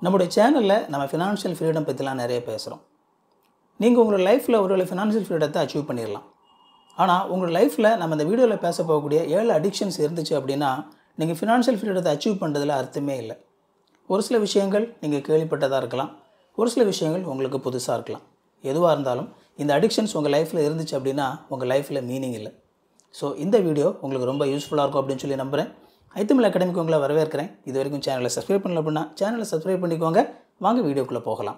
நம்முடைய சேனலில் நம்ம ஃபினான்ஷியல் ஃப்ரீடம் பற்றிலாம் நிறைய பேசுகிறோம் நீங்கள் உங்களோட லைஃப்பில் ஒரு ஃபினான்ஷியல் ஃப்ரீடத்தை அச்சீவ் பண்ணிடலாம் ஆனால் உங்கள் லைஃப்பில் நம்ம இந்த வீடியோவில் பேச போகக்கூடிய ஏழு அடிக்ஷன்ஸ் இருந்துச்சு அப்படின்னா நீங்கள் ஃபினான்ஷியல் ஃப்ரீடத்தை அச்சீவ் பண்ணுறதுல அர்த்தமே இல்லை ஒரு சில விஷயங்கள் நீங்கள் கேள்விப்பட்டதாக இருக்கலாம் ஒரு சில விஷயங்கள் உங்களுக்கு புதுசாக இருக்கலாம் எதுவாக இருந்தாலும் இந்த அடிக்ஷன்ஸ் உங்கள் லைஃப்பில் இருந்துச்சு அப்படின்னா உங்கள் லைஃப்பில் மீனிங் இல்லை ஸோ இந்த வீடியோ உங்களுக்கு ரொம்ப யூஸ்ஃபுல்லாக இருக்கும் அப்படின்னு சொல்லி நம்புகிறேன் ஐத்தமிழ் அகாடமிக்கு உங்களை வரவேற்கிறேன் இது வரைக்கும் சேனலை சப்ஸ்கிரைப் பண்ணல அப்படின்னா சேனலை சப்ஸ்கிரைப் பண்ணிக்கோங்க வாங்க வீடியோக்குள்ளே போகலாம்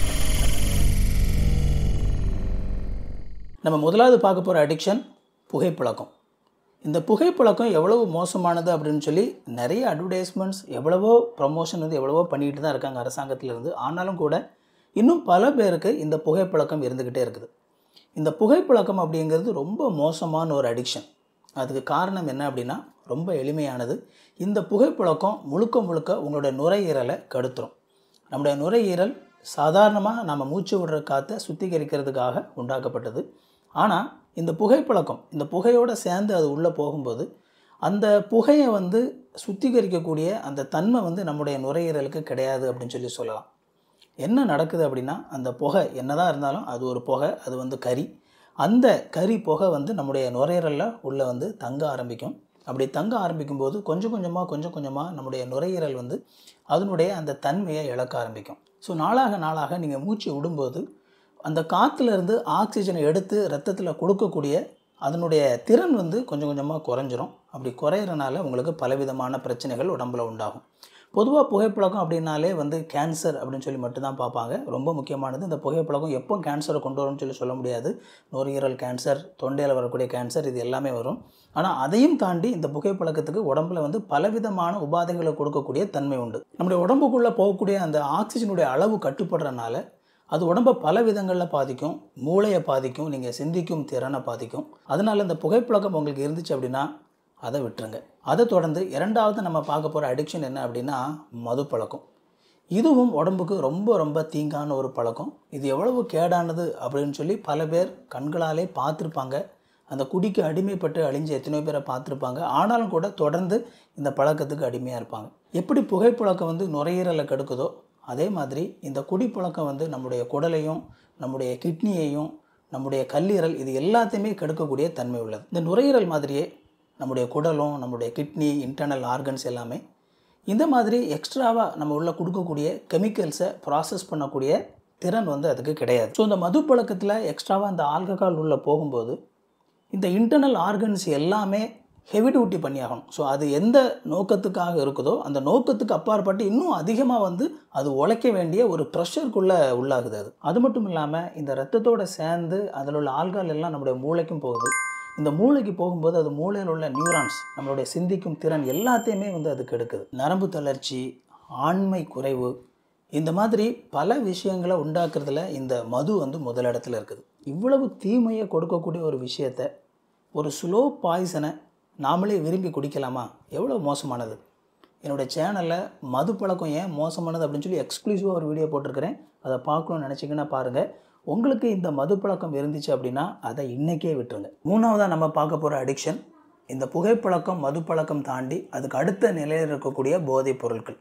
நம்ம முதலாவது பார்க்க போகிற அடிக்ஷன் புகைப்பழக்கம் இந்த புகைப்பழக்கம் எவ்வளவு மோசமானது அப்படின்னு சொல்லி நிறைய அட்வர்டைஸ்மெண்ட்ஸ் எவ்வளவோ ப்ரமோஷன் வந்து எவ்வளவோ பண்ணிக்கிட்டு தான் இருக்காங்க அரசாங்கத்திலிருந்து ஆனாலும் கூட இன்னும் பல பேருக்கு இந்த புகைப்பழக்கம் இருந்துக்கிட்டே இருக்குது இந்த புகைப்பழக்கம் அப்படிங்கிறது ரொம்ப மோசமான ஒரு அடிக்ஷன் அதுக்கு காரணம் என்ன அப்படின்னா ரொம்ப எளிமையானது இந்த புகைப்பழக்கம் முழுக்க முழுக்க உங்களுடைய நுரையீரலை கடுத்துரும் நம்முடைய நுரையீரல் சாதாரணமாக நம்ம மூச்சு விடுற காற்றை சுத்திகரிக்கிறதுக்காக உண்டாக்கப்பட்டது ஆனால் இந்த புகைப்பழக்கம் இந்த புகையோடு சேர்ந்து அது உள்ளே போகும்போது அந்த புகையை வந்து சுத்திகரிக்கக்கூடிய அந்த தன்மை வந்து நம்முடைய நுரையீரலுக்கு கிடையாது அப்படின்னு சொல்லி சொல்லலாம் என்ன நடக்குது அப்படின்னா அந்த புகை என்னதான் இருந்தாலும் அது ஒரு புகை அது வந்து கறி அந்த கறி புகை வந்து நம்முடைய நுரையீரலில் உள்ளே வந்து தங்க ஆரம்பிக்கும் அப்படி தங்க ஆரம்பிக்கும் போது கொஞ்சம் கொஞ்சமாக கொஞ்சம் கொஞ்சமாக நம்முடைய நுரையீரல் வந்து அதனுடைய அந்த தன்மையை இழக்க ஆரம்பிக்கும் ஸோ நாளாக நாளாக நீங்கள் மூச்சு விடும்போது அந்த காற்றுலேருந்து ஆக்சிஜனை எடுத்து ரத்தத்தில் கொடுக்கக்கூடிய அதனுடைய திறன் வந்து கொஞ்சம் கொஞ்சமாக குறைஞ்சிரும் அப்படி குறையிறனால உங்களுக்கு பலவிதமான பிரச்சனைகள் உடம்புல உண்டாகும் பொதுவாக புகைப்பழக்கம் அப்படின்னாலே வந்து கேன்சர் அப்படின்னு சொல்லி மட்டும்தான் பார்ப்பாங்க ரொம்ப முக்கியமானது இந்த புகைப்பழக்கம் எப்போ கேன்சரை கொண்டு வரும்னு சொல்லி சொல்ல முடியாது நுரையீரல் கேன்சர் தொண்டையில் வரக்கூடிய கேன்சர் இது எல்லாமே வரும் ஆனால் அதையும் தாண்டி இந்த புகைப்பழக்கத்துக்கு உடம்புல வந்து பலவிதமான உபாதைகளை கொடுக்கக்கூடிய தன்மை உண்டு நம்முடைய உடம்புக்குள்ளே போகக்கூடிய அந்த ஆக்சிஜனுடைய அளவு கட்டுப்படுறனால அது உடம்பை பல விதங்களில் பாதிக்கும் மூளையை பாதிக்கும் நீங்கள் சிந்திக்கும் திறனை பாதிக்கும் அதனால் இந்த புகைப்பழக்கம் உங்களுக்கு இருந்துச்சு அப்படின்னா அதை விட்டுருங்க அதை தொடர்ந்து இரண்டாவது நம்ம பார்க்க போகிற அடிக்ஷன் என்ன அப்படின்னா மது பழக்கம் இதுவும் உடம்புக்கு ரொம்ப ரொம்ப தீங்கான ஒரு பழக்கம் இது எவ்வளவு கேடானது அப்படின்னு சொல்லி பல பேர் கண்களாலே பார்த்துருப்பாங்க அந்த குடிக்கு அடிமைப்பட்டு அழிஞ்ச எத்தனையோ பேரை பார்த்துருப்பாங்க ஆனாலும் கூட தொடர்ந்து இந்த பழக்கத்துக்கு அடிமையாக இருப்பாங்க எப்படி புகைப்பழக்கம் வந்து நுரையீரலை கெடுக்குதோ அதே மாதிரி இந்த குடிப்பழக்கம் வந்து நம்முடைய குடலையும் நம்முடைய கிட்னியையும் நம்முடைய கல்லீரல் இது எல்லாத்தையுமே கெடுக்கக்கூடிய தன்மை உள்ளது இந்த நுரையீரல் மாதிரியே நம்முடைய குடலும் நம்முடைய கிட்னி இன்டர்னல் ஆர்கன்ஸ் எல்லாமே இந்த மாதிரி எக்ஸ்ட்ராவாக நம்ம உள்ள கொடுக்கக்கூடிய கெமிக்கல்ஸை ப்ராசஸ் பண்ணக்கூடிய திறன் வந்து அதுக்கு கிடையாது ஸோ இந்த மது பழக்கத்தில் எக்ஸ்ட்ராவாக இந்த ஆல்கஹால் உள்ளே போகும்போது இந்த இன்டர்னல் ஆர்கன்ஸ் எல்லாமே ஹெவி டியூட்டி பண்ணியாகணும் ஸோ அது எந்த நோக்கத்துக்காக இருக்குதோ அந்த நோக்கத்துக்கு அப்பாற்பட்டு இன்னும் அதிகமாக வந்து அது உழைக்க வேண்டிய ஒரு ப்ரெஷருக்குள்ளே உள்ளாகுது அது அது மட்டும் இல்லாமல் இந்த ரத்தத்தோடு சேர்ந்து அதில் உள்ள ஆல்கால் எல்லாம் நம்முடைய மூளைக்கும் போகுது இந்த மூளைக்கு போகும்போது அது மூளையில் உள்ள நியூரான்ஸ் நம்மளுடைய சிந்திக்கும் திறன் எல்லாத்தையுமே வந்து அது கெடுக்குது நரம்பு தளர்ச்சி ஆண்மை குறைவு இந்த மாதிரி பல விஷயங்களை உண்டாக்குறதுல இந்த மது வந்து முதலிடத்தில் இருக்குது இவ்வளவு தீமையை கொடுக்கக்கூடிய ஒரு விஷயத்தை ஒரு ஸ்லோ பாய்சனை நாமளே விரும்பி குடிக்கலாமா எவ்வளோ மோசமானது என்னோடய சேனலில் மது பழக்கம் ஏன் மோசமானது அப்படின்னு சொல்லி எக்ஸ்க்ளூசிவாக ஒரு வீடியோ போட்டிருக்கிறேன் அதை பார்க்கணும்னு நினச்சிங்கன்னா பாருங்கள் உங்களுக்கு இந்த மது பழக்கம் இருந்துச்சு அப்படின்னா அதை இன்றைக்கே விட்டுருங்க மூணாவதாக நம்ம பார்க்க போகிற அடிக்ஷன் இந்த புகைப்பழக்கம் மது பழக்கம் தாண்டி அதுக்கு அடுத்த நிலையில் இருக்கக்கூடிய போதைப் பொருட்கள்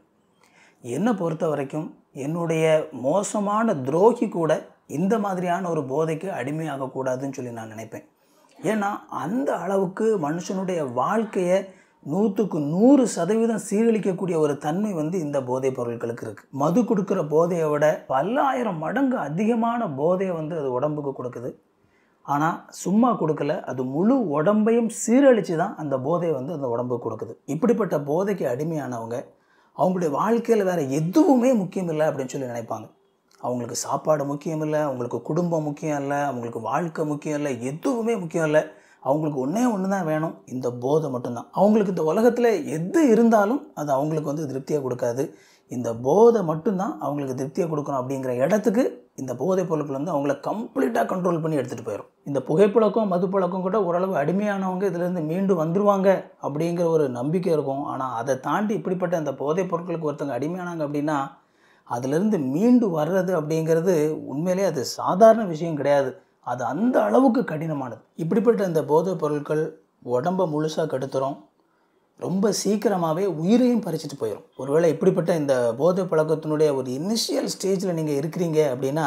என்னை பொறுத்த வரைக்கும் என்னுடைய மோசமான துரோகி கூட இந்த மாதிரியான ஒரு போதைக்கு அடிமையாகக்கூடாதுன்னு சொல்லி நான் நினைப்பேன் ஏன்னா அந்த அளவுக்கு மனுஷனுடைய வாழ்க்கையை நூற்றுக்கு நூறு சதவீதம் சீரழிக்கக்கூடிய ஒரு தன்மை வந்து இந்த போதைப் பொருட்களுக்கு இருக்குது மது கொடுக்குற போதையை விட பல்லாயிரம் மடங்கு அதிகமான போதையை வந்து அது உடம்புக்கு கொடுக்குது ஆனால் சும்மா கொடுக்கல அது முழு உடம்பையும் சீரழித்து தான் அந்த போதையை வந்து அந்த உடம்புக்கு கொடுக்குது இப்படிப்பட்ட போதைக்கு அடிமையானவங்க அவங்களுடைய வாழ்க்கையில் வேறு எதுவுமே முக்கியம் இல்லை அப்படின்னு சொல்லி நினைப்பாங்க அவங்களுக்கு சாப்பாடு முக்கியம் இல்லை அவங்களுக்கு குடும்பம் முக்கியம் இல்லை அவங்களுக்கு வாழ்க்கை முக்கியம் இல்லை எதுவுமே முக்கியம் இல்லை அவங்களுக்கு ஒன்றே ஒன்று தான் வேணும் இந்த போதை மட்டும்தான் அவங்களுக்கு இந்த உலகத்தில் எது இருந்தாலும் அது அவங்களுக்கு வந்து திருப்தியாக கொடுக்காது இந்த போதை மட்டும்தான் அவங்களுக்கு திருப்தியை கொடுக்கணும் அப்படிங்கிற இடத்துக்கு இந்த போதைப் பொருட்கள் வந்து அவங்கள கம்ப்ளீட்டாக கண்ட்ரோல் பண்ணி எடுத்துகிட்டு போயிடும் இந்த புகைப்பழக்கம் மது பழக்கம் கூட ஓரளவு அடிமையானவங்க இதிலேருந்து மீண்டு வந்துருவாங்க அப்படிங்கிற ஒரு நம்பிக்கை இருக்கும் ஆனால் அதை தாண்டி இப்படிப்பட்ட அந்த போதைப் பொருட்களுக்கு ஒருத்தவங்க அடிமையானாங்க அப்படின்னா அதிலிருந்து மீண்டு வர்றது அப்படிங்கிறது உண்மையிலே அது சாதாரண விஷயம் கிடையாது அது அந்த அளவுக்கு கடினமானது இப்படிப்பட்ட இந்த போதைப் பொருட்கள் உடம்பை முழுசாக கெடுத்துரும் ரொம்ப சீக்கிரமாகவே உயிரையும் பறிச்சுட்டு போயிடும் ஒருவேளை இப்படிப்பட்ட இந்த போதை பழக்கத்தினுடைய ஒரு இனிஷியல் ஸ்டேஜில் நீங்கள் இருக்கிறீங்க அப்படின்னா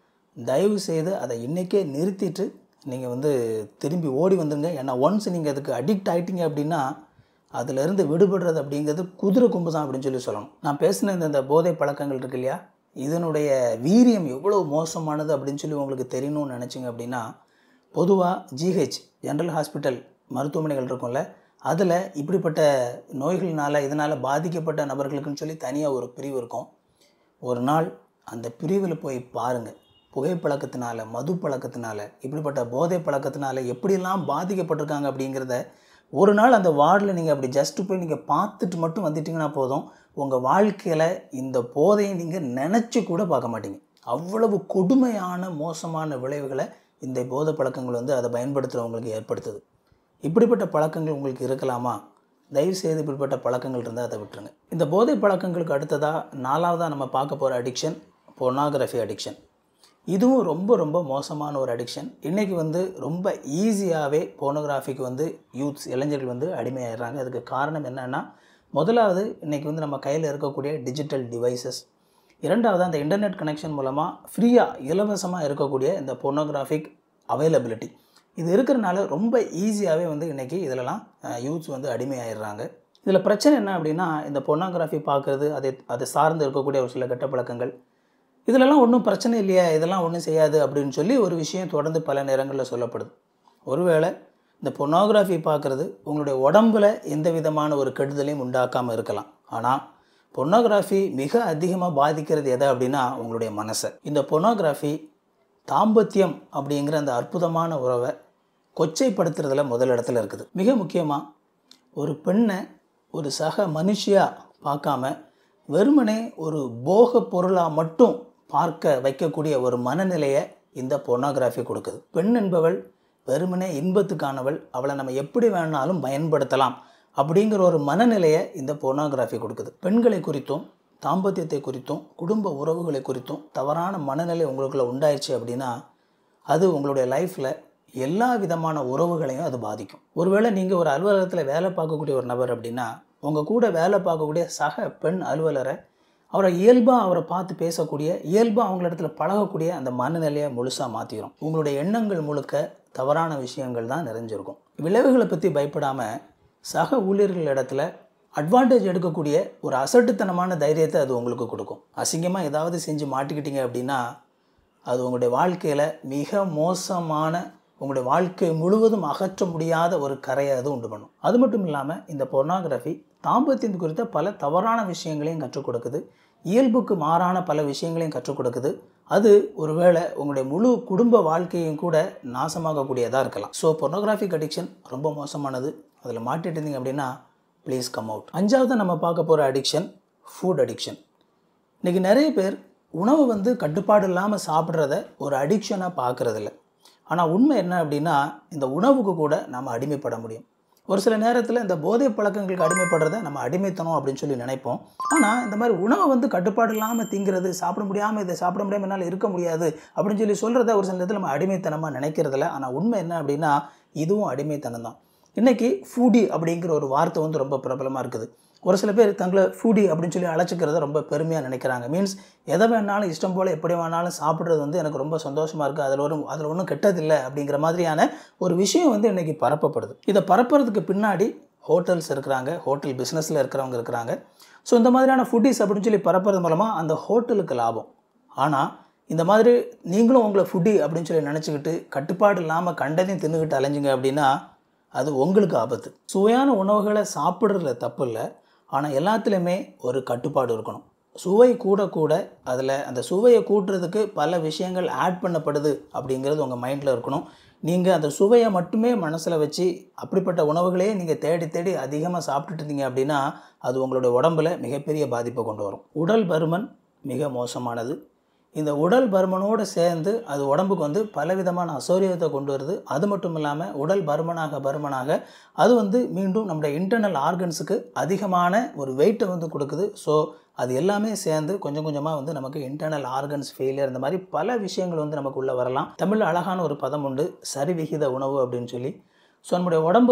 தயவு செய்து அதை இன்றைக்கே நிறுத்திட்டு நீங்கள் வந்து திரும்பி ஓடி வந்துடுங்க ஏன்னா ஒன்ஸ் நீங்கள் அதுக்கு அடிக்ட் ஆகிட்டீங்க அப்படின்னா அதிலிருந்து விடுபடுறது அப்படிங்கிறது குதிரை கொம்பு தான் அப்படின்னு சொல்லி சொல்லணும் நான் பேசின இந்த இந்த போதை பழக்கங்கள் இருக்கு இல்லையா இதனுடைய வீரியம் எவ்வளோ மோசமானது அப்படின்னு சொல்லி உங்களுக்கு தெரியணும்னு நினச்சிங்க அப்படின்னா பொதுவாக ஜிஹெச் ஜென்ரல் ஹாஸ்பிட்டல் மருத்துவமனைகள் இருக்கும்ல அதில் இப்படிப்பட்ட நோய்களினால் இதனால் பாதிக்கப்பட்ட நபர்களுக்குன்னு சொல்லி தனியாக ஒரு பிரிவு இருக்கும் ஒரு நாள் அந்த பிரிவில் போய் பாருங்கள் புகைப்பழக்கத்தினால மது பழக்கத்தினால இப்படிப்பட்ட போதை பழக்கத்தினால எப்படியெல்லாம் பாதிக்கப்பட்டிருக்காங்க அப்படிங்கிறத ஒரு நாள் அந்த வார்டில் நீங்கள் அப்படி ஜஸ்ட்டு போய் நீங்கள் பார்த்துட்டு மட்டும் வந்துட்டிங்கன்னா போதும் உங்கள் வாழ்க்கையில் இந்த போதையை நீங்கள் நினச்சி கூட பார்க்க மாட்டீங்க அவ்வளவு கொடுமையான மோசமான விளைவுகளை இந்த போதை பழக்கங்கள் வந்து அதை பயன்படுத்துகிறவங்களுக்கு ஏற்படுத்துது இப்படிப்பட்ட பழக்கங்கள் உங்களுக்கு இருக்கலாமா தயவு செய்து இப்படிப்பட்ட பழக்கங்கள் இருந்தால் அதை விட்டுருங்க இந்த போதை பழக்கங்களுக்கு அடுத்ததாக நாலாவதாக நம்ம பார்க்க போகிற அடிக்ஷன் பொர்னாகிராஃபி அடிக்ஷன் இதுவும் ரொம்ப ரொம்ப மோசமான ஒரு அடிக்ஷன் இன்றைக்கி வந்து ரொம்ப ஈஸியாகவே போனோகிராஃபிக்கு வந்து யூத்ஸ் இளைஞர்கள் வந்து அடிமையாயிடுறாங்க அதுக்கு காரணம் என்னென்னா முதலாவது இன்றைக்கி வந்து நம்ம கையில் இருக்கக்கூடிய டிஜிட்டல் டிவைசஸ் இரண்டாவது அந்த இன்டர்நெட் கனெக்ஷன் மூலமாக ஃப்ரீயாக இலவசமாக இருக்கக்கூடிய இந்த பொர்னோகிராஃபிக் அவைலபிலிட்டி இது இருக்கிறனால ரொம்ப ஈஸியாகவே வந்து இன்றைக்கி இதிலலாம் யூத்ஸ் வந்து அடிமையாயிடுறாங்க இதில் பிரச்சனை என்ன அப்படின்னா இந்த பொர்னோகிராஃபி பார்க்குறது அதை அதை சார்ந்து இருக்கக்கூடிய ஒரு சில கெட்ட பழக்கங்கள் இதிலெல்லாம் ஒன்றும் பிரச்சனை இல்லையா இதெல்லாம் ஒன்றும் செய்யாது அப்படின்னு சொல்லி ஒரு விஷயம் தொடர்ந்து பல நேரங்களில் சொல்லப்படுது ஒருவேளை இந்த பொர்னோகிராஃபி பார்க்குறது உங்களுடைய உடம்பில் எந்த விதமான ஒரு கெடுதலையும் உண்டாக்காமல் இருக்கலாம் ஆனால் பொர்னோகிராஃபி மிக அதிகமாக பாதிக்கிறது எதை அப்படின்னா உங்களுடைய மனசை இந்த பொர்னோகிராஃபி தாம்பத்தியம் அப்படிங்கிற அந்த அற்புதமான உறவை கொச்சைப்படுத்துறதுல முதல் இடத்துல இருக்குது மிக முக்கியமாக ஒரு பெண்ணை ஒரு சக மனுஷியாக பார்க்காம வெறுமனே ஒரு போக பொருளாக மட்டும் பார்க்க வைக்கக்கூடிய ஒரு மனநிலையை இந்த பொர்னோகிராஃபி கொடுக்குது பெண் என்பவள் வெறுமனே இன்பத்துக்கானவள் அவளை நம்ம எப்படி வேணாலும் பயன்படுத்தலாம் அப்படிங்கிற ஒரு மனநிலையை இந்த பொர்னோகிராஃபி கொடுக்குது பெண்களை குறித்தும் தாம்பத்தியத்தை குறித்தும் குடும்ப உறவுகளை குறித்தும் தவறான மனநிலை உங்களுக்குள்ள உண்டாயிடுச்சு அப்படின்னா அது உங்களுடைய லைஃப்பில் எல்லா விதமான உறவுகளையும் அது பாதிக்கும் ஒருவேளை நீங்கள் ஒரு அலுவலகத்தில் வேலை பார்க்கக்கூடிய ஒரு நபர் அப்படின்னா உங்கள் கூட வேலை பார்க்கக்கூடிய சக பெண் அலுவலரை அவரை இயல்பாக அவரை பார்த்து பேசக்கூடிய இயல்பாக அவங்கள இடத்துல பழகக்கூடிய அந்த மனநிலையை முழுசாக மாற்றிடும் உங்களுடைய எண்ணங்கள் முழுக்க தவறான விஷயங்கள் தான் நிறைஞ்சிருக்கும் விளைவுகளை பற்றி பயப்படாமல் சக ஊழியர்கள் இடத்துல அட்வான்டேஜ் எடுக்கக்கூடிய ஒரு அசட்டுத்தனமான தைரியத்தை அது உங்களுக்கு கொடுக்கும் அசிங்கமாக ஏதாவது செஞ்சு மாட்டிக்கிட்டீங்க அப்படின்னா அது உங்களுடைய வாழ்க்கையில் மிக மோசமான உங்களுடைய வாழ்க்கை முழுவதும் அகற்ற முடியாத ஒரு கரையை அது உண்டு பண்ணும் அது மட்டும் இல்லாமல் இந்த பொர்னாகிராஃபி தாம்பத்தியம் குறித்த பல தவறான விஷயங்களையும் கற்றுக் கொடுக்குது இயல்புக்கு மாறான பல விஷயங்களையும் கற்றுக் கொடுக்குது அது ஒருவேளை உங்களுடைய முழு குடும்ப வாழ்க்கையும் கூட நாசமாகக்கூடியதாக இருக்கலாம் ஸோ பொர்னோகிராஃபிக் அடிக்ஷன் ரொம்ப மோசமானது அதில் மாட்டிட்டு இருந்தீங்க அப்படின்னா ப்ளீஸ் கம் அவுட் அஞ்சாவது நம்ம பார்க்க போகிற அடிக்ஷன் ஃபுட் அடிக்ஷன் இன்றைக்கி நிறைய பேர் உணவு வந்து கட்டுப்பாடு இல்லாமல் சாப்பிட்றத ஒரு அடிக்ஷனாக பார்க்குறதில்ல ஆனால் உண்மை என்ன அப்படின்னா இந்த உணவுக்கு கூட நம்ம அடிமைப்பட முடியும் ஒரு சில நேரத்தில் இந்த போதை பழக்கங்களுக்கு அடிமைப்படுறத நம்ம அடிமைத்தனம் அப்படின்னு சொல்லி நினைப்போம் ஆனால் இந்த மாதிரி உணவை வந்து கட்டுப்பாடு இல்லாமல் திங்கிறது சாப்பிட முடியாமல் இதை சாப்பிட முடியாமல் என்னால் இருக்க முடியாது அப்படின்னு சொல்லி சொல்கிறத ஒரு சில நேரத்தில் நம்ம அடிமைத்தனமாக நினைக்கிறதில்ல ஆனால் உண்மை என்ன அப்படின்னா இதுவும் அடிமைத்தனம் தான் இன்றைக்கி ஃபூடி அப்படிங்கிற ஒரு வார்த்தை வந்து ரொம்ப பிரபலமாக இருக்குது ஒரு சில பேர் தங்களை ஃபூடி அப்படின்னு சொல்லி அழைச்சிக்கிறத ரொம்ப பெருமையாக நினைக்கிறாங்க மீன்ஸ் எதை வேணாலும் இஷ்டம் போல் எப்படி வேணாலும் சாப்பிட்றது வந்து எனக்கு ரொம்ப சந்தோஷமாக இருக்குது அதில் ஒரு அதில் ஒன்றும் கெட்டதில்லை அப்படிங்கிற மாதிரியான ஒரு விஷயம் வந்து இன்றைக்கி பரப்பப்படுது இதை பரப்புறதுக்கு பின்னாடி ஹோட்டல்ஸ் இருக்கிறாங்க ஹோட்டல் பிஸ்னஸில் இருக்கிறவங்க இருக்கிறாங்க ஸோ இந்த மாதிரியான ஃபுட்டிஸ் அப்படின்னு சொல்லி பரப்புறது மூலமாக அந்த ஹோட்டலுக்கு லாபம் ஆனால் இந்த மாதிரி நீங்களும் உங்களை ஃபுட்டி அப்படின்னு சொல்லி நினச்சிக்கிட்டு கட்டுப்பாடு இல்லாமல் கண்டதையும் தின்னுக்கிட்டு அலைஞ்சிங்க அப்படின்னா அது உங்களுக்கு ஆபத்து சுவையான உணவுகளை சாப்பிட்றதுல தப்பு இல்லை ஆனால் எல்லாத்துலேயுமே ஒரு கட்டுப்பாடு இருக்கணும் சுவை கூட கூட அதில் அந்த சுவையை கூட்டுறதுக்கு பல விஷயங்கள் ஆட் பண்ணப்படுது அப்படிங்கிறது உங்கள் மைண்டில் இருக்கணும் நீங்கள் அந்த சுவையை மட்டுமே மனசில் வச்சு அப்படிப்பட்ட உணவுகளையே நீங்கள் தேடி தேடி அதிகமாக சாப்பிட்டுட்டு இருந்தீங்க அப்படின்னா அது உங்களுடைய உடம்பில் மிகப்பெரிய பாதிப்பை கொண்டு வரும் உடல் பருமன் மிக மோசமானது இந்த உடல் பருமனோடு சேர்ந்து அது உடம்புக்கு வந்து பலவிதமான அசௌரியத்தை கொண்டு வருது அது மட்டும் இல்லாமல் உடல் பருமனாக பருமனாக அது வந்து மீண்டும் நம்முடைய இன்டர்னல் ஆர்கன்ஸுக்கு அதிகமான ஒரு வெயிட்டை வந்து கொடுக்குது ஸோ அது எல்லாமே சேர்ந்து கொஞ்சம் கொஞ்சமாக வந்து நமக்கு இன்டர்னல் ஆர்கன்ஸ் ஃபெயிலியர் இந்த மாதிரி பல விஷயங்கள் வந்து நமக்கு உள்ளே வரலாம் தமிழ் அழகான ஒரு பதம் உண்டு சரிவிகித உணவு அப்படின்னு சொல்லி ஸோ நம்முடைய உடம்புக்கு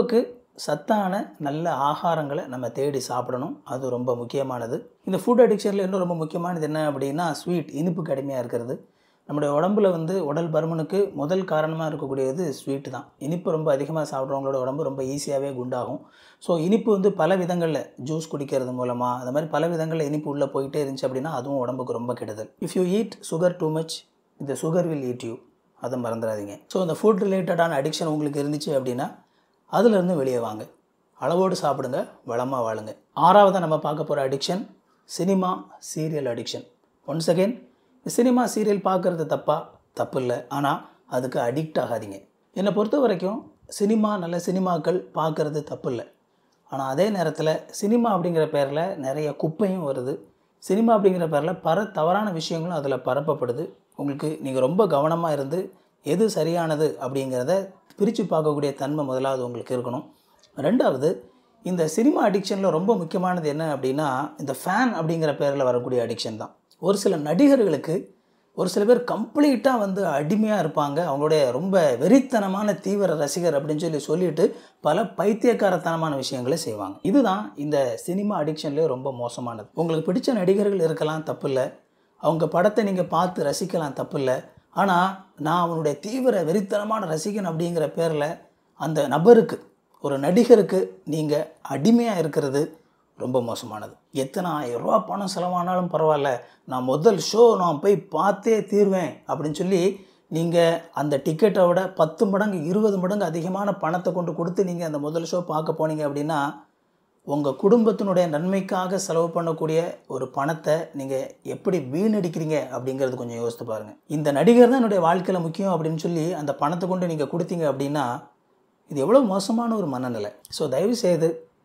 சத்தான நல்ல ஆகாரங்களை நம்ம தேடி சாப்பிடணும் அது ரொம்ப முக்கியமானது இந்த ஃபுட் அடிக்ஷனில் இன்னும் ரொம்ப முக்கியமானது என்ன அப்படின்னா ஸ்வீட் இனிப்பு கடுமையாக இருக்கிறது நம்முடைய உடம்புல வந்து உடல் பருமனுக்கு முதல் காரணமாக இருக்கக்கூடியது ஸ்வீட்டு தான் இனிப்பு ரொம்ப அதிகமாக சாப்பிட்றவங்களோட உடம்பு ரொம்ப ஈஸியாகவே குண்டாகும் ஸோ இனிப்பு வந்து பல விதங்களில் ஜூஸ் குடிக்கிறது மூலமாக அந்த மாதிரி பல விதங்களில் இனிப்பு உள்ளே போயிட்டே இருந்துச்சு அப்படின்னா அதுவும் உடம்புக்கு ரொம்ப கெடுதல் if you eat sugar too much இந்த சுகர் வில் ஈட் யூ அதை மறந்துடாதீங்க ஸோ இந்த ஃபுட் ரிலேட்டடான அடிக்ஷன் உங்களுக்கு இருந்துச்சு அப்படின்னா அதுலேருந்து வெளியே வாங்க அளவோடு சாப்பிடுங்க வளமாக வாழுங்க ஆறாவதாக நம்ம பார்க்க போகிற addiction cinema serial addiction once again cinema serial பார்க்குறது தப்பா தப்பு இல்லை ஆனால் அதுக்கு அடிக்ட் ஆகாதீங்க என்னை பொறுத்த வரைக்கும் சினிமா நல்ல சினிமாக்கள் பார்க்குறது தப்பு இல்லை ஆனால் அதே நேரத்தில் சினிமா அப்படிங்கிற பேரில் நிறைய குப்பையும் வருது சினிமா அப்படிங்கிற பேரில் பல தவறான விஷயங்களும் அதில் பரப்பப்படுது உங்களுக்கு நீங்கள் ரொம்ப கவனமாக இருந்து எது சரியானது அப்படிங்கிறத பிரித்து பார்க்கக்கூடிய தன்மை முதலாவது உங்களுக்கு இருக்கணும் ரெண்டாவது இந்த சினிமா அடிக்ஷனில் ரொம்ப முக்கியமானது என்ன அப்படின்னா இந்த ஃபேன் அப்படிங்கிற பேரில் வரக்கூடிய அடிக்ஷன் தான் ஒரு சில நடிகர்களுக்கு ஒரு சில பேர் கம்ப்ளீட்டாக வந்து அடிமையாக இருப்பாங்க அவங்களுடைய ரொம்ப வெறித்தனமான தீவிர ரசிகர் அப்படின்னு சொல்லி சொல்லிட்டு பல பைத்தியக்காரத்தனமான விஷயங்களை செய்வாங்க இதுதான் இந்த சினிமா அடிக்ஷன்லேயே ரொம்ப மோசமானது உங்களுக்கு பிடிச்ச நடிகர்கள் இருக்கலாம் தப்பு இல்லை அவங்க படத்தை நீங்கள் பார்த்து ரசிக்கலாம் தப்பு இல்லை ஆனால் நான் அவனுடைய தீவிர வெறித்தனமான ரசிகன் அப்படிங்கிற பேரில் அந்த நபருக்கு ஒரு நடிகருக்கு நீங்கள் அடிமையாக இருக்கிறது ரொம்ப மோசமானது எத்தனை ஆயிரம் ரூபா பணம் செலவானாலும் பரவாயில்ல நான் முதல் ஷோ நான் போய் பார்த்தே தீர்வேன் அப்படின்னு சொல்லி நீங்கள் அந்த டிக்கெட்டை விட பத்து மடங்கு இருபது மடங்கு அதிகமான பணத்தை கொண்டு கொடுத்து நீங்கள் அந்த முதல் ஷோ பார்க்க போனீங்க அப்படின்னா உங்கள் குடும்பத்தினுடைய நன்மைக்காக செலவு பண்ணக்கூடிய ஒரு பணத்தை நீங்கள் எப்படி வீணடிக்கிறீங்க அப்படிங்கிறது கொஞ்சம் யோசித்து பாருங்கள் இந்த நடிகர் தான் என்னுடைய வாழ்க்கையில் முக்கியம் அப்படின்னு சொல்லி அந்த பணத்தை கொண்டு நீங்கள் கொடுத்தீங்க அப்படின்னா இது எவ்வளோ மோசமான ஒரு மனநிலை ஸோ தயவு செய்து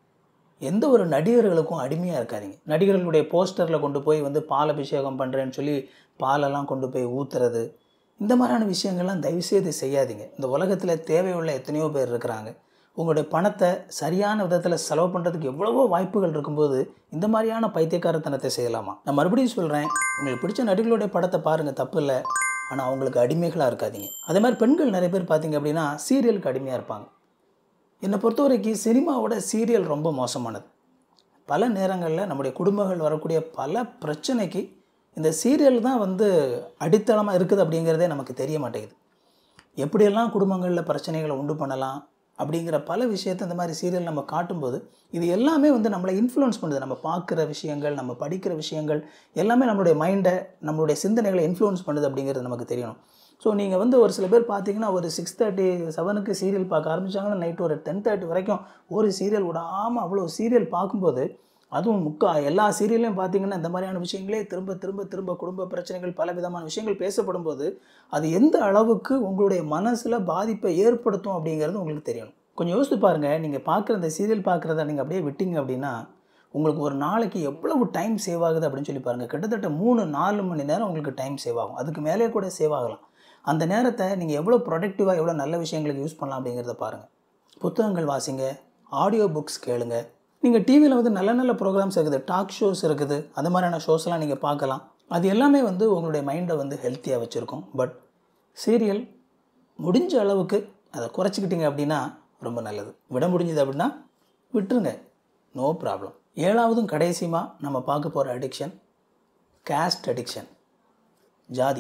எந்த ஒரு நடிகர்களுக்கும் அடிமையாக இருக்காதீங்க நடிகர்களுடைய போஸ்டரில் கொண்டு போய் வந்து பால் அபிஷேகம் பண்ணுறேன்னு சொல்லி பாலெல்லாம் கொண்டு போய் ஊற்றுறது இந்த மாதிரியான விஷயங்கள்லாம் தயவுசெய்து செய்யாதீங்க இந்த உலகத்தில் தேவையுள்ள எத்தனையோ பேர் இருக்கிறாங்க உங்களுடைய பணத்தை சரியான விதத்தில் செலவு பண்ணுறதுக்கு எவ்வளவோ வாய்ப்புகள் இருக்கும்போது இந்த மாதிரியான பைத்தியக்காரத்தனத்தை செய்யலாமா நான் மறுபடியும் சொல்கிறேன் உங்களுக்கு பிடிச்ச நடிகர்களுடைய படத்தை பாருங்கள் தப்பு இல்லை ஆனால் அவங்களுக்கு அடிமைகளாக இருக்காதீங்க அதே மாதிரி பெண்கள் நிறைய பேர் பார்த்தீங்க அப்படின்னா சீரியலுக்கு அடிமையாக இருப்பாங்க என்னை பொறுத்த வரைக்கும் சினிமாவோட சீரியல் ரொம்ப மோசமானது பல நேரங்களில் நம்முடைய குடும்பங்கள் வரக்கூடிய பல பிரச்சனைக்கு இந்த சீரியல் தான் வந்து அடித்தளமாக இருக்குது அப்படிங்கிறதே நமக்கு தெரிய மாட்டேங்குது எப்படியெல்லாம் குடும்பங்களில் பிரச்சனைகளை உண்டு பண்ணலாம் அப்படிங்கிற பல விஷயத்தை இந்த மாதிரி சீரியல் நம்ம காட்டும்போது இது எல்லாமே வந்து நம்மளை இன்ஃப்ளூயன்ஸ் பண்ணுது நம்ம பார்க்குற விஷயங்கள் நம்ம படிக்கிற விஷயங்கள் எல்லாமே நம்மளுடைய மைண்டை நம்மளுடைய சிந்தனைகளை இன்ஃப்ளூயன்ஸ் பண்ணுது அப்படிங்கிறது நமக்கு தெரியணும் ஸோ நீங்கள் வந்து ஒரு சில பேர் பார்த்தீங்கன்னா ஒரு சிக்ஸ் தேர்ட்டி செவனுக்கு சீரியல் பார்க்க ஆரம்பித்தாங்கன்னா நைட் ஒரு டென் தேர்ட்டி வரைக்கும் ஒரு சீரியல் விடாமல் அவ்வளோ சீரியல் பார்க்கும்போது அதுவும் முக்கா எல்லா சீரியல்லையும் பார்த்தீங்கன்னா இந்த மாதிரியான விஷயங்களே திரும்ப திரும்ப திரும்ப குடும்ப பிரச்சனைகள் பல விதமான விஷயங்கள் பேசப்படும் போது அது எந்த அளவுக்கு உங்களுடைய மனசில் பாதிப்பை ஏற்படுத்தும் அப்படிங்கிறது உங்களுக்கு தெரியணும் கொஞ்சம் யோசித்து பாருங்கள் நீங்கள் பார்க்குற இந்த சீரியல் பார்க்குறத நீங்கள் அப்படியே விட்டீங்க அப்படின்னா உங்களுக்கு ஒரு நாளைக்கு எவ்வளவு டைம் சேவ் ஆகுது அப்படின்னு சொல்லி பாருங்கள் கிட்டத்தட்ட மூணு நாலு மணி நேரம் உங்களுக்கு டைம் சேவ் ஆகும் அதுக்கு மேலே கூட சேவ் ஆகலாம் அந்த நேரத்தை நீங்கள் எவ்வளோ ப்ரொடக்டிவாக எவ்வளோ நல்ல விஷயங்களுக்கு யூஸ் பண்ணலாம் அப்படிங்கிறத பாருங்கள் புத்தகங்கள் வாசிங்க ஆடியோ புக்ஸ் கேளுங்க நீங்கள் டிவியில் வந்து நல்ல நல்ல ப்ரோக்ராம்ஸ் இருக்குது டாக் ஷோஸ் இருக்குது அந்த மாதிரியான ஷோஸ்லாம் நீங்கள் பார்க்கலாம் அது எல்லாமே வந்து உங்களுடைய மைண்டை வந்து ஹெல்த்தியாக வச்சுருக்கும் பட் சீரியல் முடிஞ்ச அளவுக்கு அதை குறைச்சிக்கிட்டீங்க அப்படின்னா ரொம்ப நல்லது விட முடிஞ்சது அப்படின்னா விட்டுருங்க நோ ப்ராப்ளம் ஏழாவதும் கடைசியுமா நம்ம பார்க்க போகிற அடிக்ஷன் கேஸ்ட் அடிக்ஷன் ஜாதி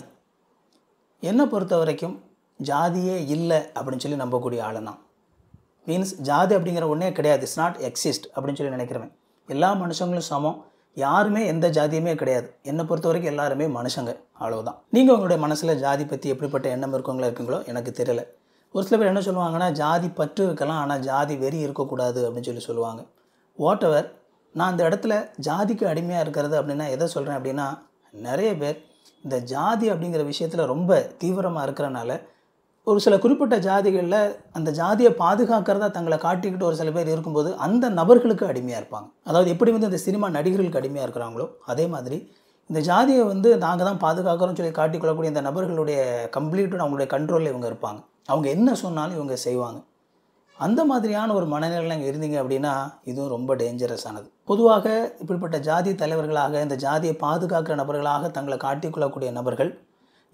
என்னை பொறுத்த வரைக்கும் ஜாதியே இல்லை அப்படின்னு சொல்லி நம்பக்கூடிய ஆளு நான் மீன்ஸ் ஜாதி அப்படிங்கிற ஒன்றே கிடையாது இட்ஸ் நாட் எக்ஸிஸ்ட் அப்படின்னு சொல்லி நினைக்கிறவன் எல்லா மனுஷங்களும் சமம் யாருமே எந்த ஜாதியுமே கிடையாது என்னை பொறுத்த வரைக்கும் எல்லாருமே மனுஷங்க அவ்வளவுதான் நீங்கள் உங்களுடைய மனசில் ஜாதி பற்றி எப்படிப்பட்ட எண்ணம் இருக்கவங்களா இருக்குங்களோ எனக்கு தெரியல ஒரு சில பேர் என்ன சொல்லுவாங்கன்னா ஜாதி பற்று இருக்கலாம் ஆனால் ஜாதி வெறி இருக்கக்கூடாது அப்படின்னு சொல்லி சொல்லுவாங்க வாட் எவர் நான் அந்த இடத்துல ஜாதிக்கு அடிமையாக இருக்கிறது அப்படின்னா எதை சொல்கிறேன் அப்படின்னா நிறைய பேர் இந்த ஜாதி அப்படிங்கிற விஷயத்தில் ரொம்ப தீவிரமாக இருக்கிறனால ஒரு சில குறிப்பிட்ட ஜாதிகளில் அந்த ஜாதியை பாதுகாக்கிறதா தங்களை காட்டிக்கிட்டு ஒரு சில பேர் இருக்கும்போது அந்த நபர்களுக்கு அடிமையாக இருப்பாங்க அதாவது எப்படி வந்து இந்த சினிமா நடிகர்களுக்கு அடிமையாக இருக்கிறாங்களோ அதே மாதிரி இந்த ஜாதியை வந்து நாங்கள் தான் பாதுகாக்கிறோம்னு சொல்லி காட்டிக்கொள்ளக்கூடிய இந்த நபர்களுடைய கம்ப்ளீட்டும் அவங்களுடைய கண்ட்ரோலில் இவங்க இருப்பாங்க அவங்க என்ன சொன்னாலும் இவங்க செய்வாங்க அந்த மாதிரியான ஒரு மனநிலையில் இங்கே இருந்தீங்க அப்படின்னா இதுவும் ரொம்ப டேஞ்சரஸானது பொதுவாக இப்படிப்பட்ட ஜாதி தலைவர்களாக இந்த ஜாதியை பாதுகாக்கிற நபர்களாக தங்களை காட்டிக்கொள்ளக்கூடிய நபர்கள்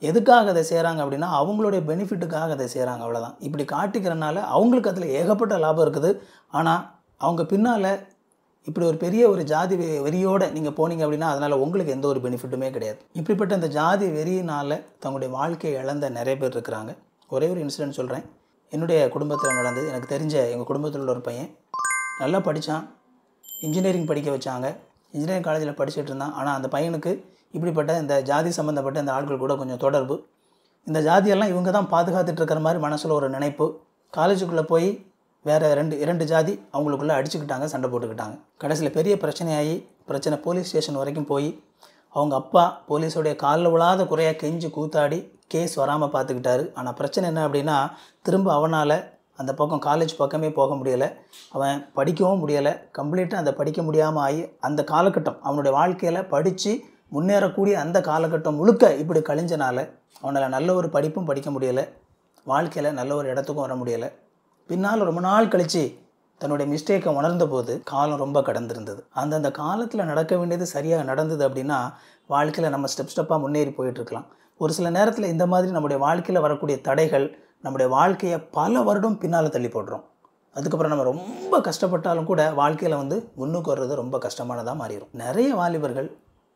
எதுக்காக அதை செய்கிறாங்க அப்படின்னா அவங்களுடைய பெனிஃபிட்டுக்காக அதை செய்கிறாங்க அவ்வளோதான் இப்படி காட்டிக்கிறனால அவங்களுக்கு அதில் ஏகப்பட்ட லாபம் இருக்குது ஆனால் அவங்க பின்னால் இப்படி ஒரு பெரிய ஒரு ஜாதி வெ வெறியோடு நீங்கள் போனீங்க அப்படின்னா அதனால் உங்களுக்கு எந்த ஒரு பெனிஃபிட்டுமே கிடையாது இப்படிப்பட்ட இந்த ஜாதி வெறியினால் தங்களுடைய வாழ்க்கையை இழந்த நிறைய பேர் இருக்கிறாங்க ஒரே ஒரு இன்சிடென்ட் சொல்கிறேன் என்னுடைய குடும்பத்தில் நடந்தது எனக்கு தெரிஞ்ச எங்கள் குடும்பத்தில் உள்ள ஒரு பையன் நல்லா படித்தான் இன்ஜினியரிங் படிக்க வச்சாங்க இன்ஜினியரிங் காலேஜில் படிச்சுட்டு இருந்தான் ஆனால் அந்த பையனுக்கு இப்படிப்பட்ட இந்த ஜாதி சம்மந்தப்பட்ட இந்த ஆட்கள் கூட கொஞ்சம் தொடர்பு இந்த ஜாதியெல்லாம் இவங்க தான் பாதுகாத்துட்டு இருக்கிற மாதிரி மனசில் ஒரு நினைப்பு காலேஜுக்குள்ளே போய் வேறு ரெண்டு இரண்டு ஜாதி அவங்களுக்குள்ளே அடிச்சுக்கிட்டாங்க சண்டை போட்டுக்கிட்டாங்க கடைசியில் பெரிய பிரச்சனையாகி பிரச்சனை போலீஸ் ஸ்டேஷன் வரைக்கும் போய் அவங்க அப்பா போலீஸோடைய காலில் விழாத குறையாக கெஞ்சி கூத்தாடி கேஸ் வராமல் பார்த்துக்கிட்டாரு ஆனால் பிரச்சனை என்ன அப்படின்னா திரும்ப அவனால் அந்த பக்கம் காலேஜ் பக்கமே போக முடியலை அவன் படிக்கவும் முடியலை கம்ப்ளீட்டாக அந்த படிக்க முடியாமல் ஆகி அந்த காலகட்டம் அவனுடைய வாழ்க்கையில் படித்து முன்னேறக்கூடிய அந்த காலகட்டம் முழுக்க இப்படி கழிஞ்சனால அவனால் நல்ல ஒரு படிப்பும் படிக்க முடியலை வாழ்க்கையில் நல்ல ஒரு இடத்துக்கும் வர முடியலை பின்னால் ரொம்ப நாள் கழித்து தன்னுடைய மிஸ்டேக்கை உணர்ந்த போது காலம் ரொம்ப கடந்திருந்தது அந்தந்த காலத்தில் நடக்க வேண்டியது சரியாக நடந்தது அப்படின்னா வாழ்க்கையில் நம்ம ஸ்டெப் ஸ்டெப்பாக முன்னேறி போயிட்டுருக்கலாம் ஒரு சில நேரத்தில் இந்த மாதிரி நம்முடைய வாழ்க்கையில் வரக்கூடிய தடைகள் நம்முடைய வாழ்க்கையை பல வருடம் பின்னால் தள்ளி போடுறோம் அதுக்கப்புறம் நம்ம ரொம்ப கஷ்டப்பட்டாலும் கூட வாழ்க்கையில் வந்து முன்னுக்கு வர்றது ரொம்ப கஷ்டமானதாக மாறிடும் நிறைய வாலிபர்கள்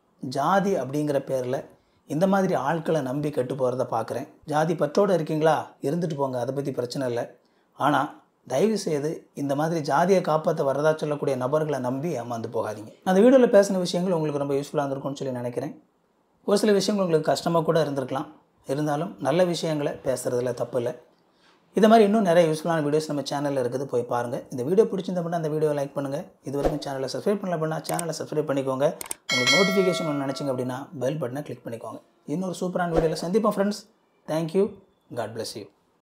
ஜாதி அப்படிங்கிற பேரில் இந்த மாதிரி ஆட்களை நம்பி கெட்டு போகிறத பார்க்குறேன் ஜாதி பற்றோடு இருக்கீங்களா இருந்துட்டு போங்க அதை பற்றி பிரச்சனை இல்லை ஆனால் தயவு செய்து இந்த மாதிரி ஜாதியை காப்பாற்ற வரதா சொல்லக்கூடிய நபர்களை நம்பி ஏமாந்து போகாதீங்க அந்த வீடியோவில் பேசின விஷயங்கள் உங்களுக்கு ரொம்ப யூஸ்ஃபுல்லாக இருந்திருக்கும்னு சொல்லி நினைக்கிறேன் ஒரு சில விஷயங்கள் உங்களுக்கு கஷ்டமாக கூட இருந்திருக்கலாம் இருந்தாலும் நல்ல விஷயங்களை பேசுகிறதுல தப்பு இல்லை இது மாதிரி இன்னும் நிறைய யூஸ்ஃபுல்லான வீடியோஸ் நம்ம சேனலில் இருக்குது போய் பாருங்கள் இந்த வீடியோ பிடிச்சிருந்த பண்ணால் அந்த வீடியோ லைக் பண்ணுங்கள் இது வரைக்கும் சேனலை சப்ஸ்கிரைப் பண்ணல பண்ணால் சேனலை சப்ஸ்கிரைப் பண்ணிக்கோங்க உங்களுக்கு நோட்டிஃபிகேஷன் ஒன்று நினச்சிங்க அப்படின்னா பெல் பட்டனை கிளிக் பண்ணிக்கோங்க இன்னொரு சூப்பரான வீடியோவில் சந்திப்போம் friends thank you god bless you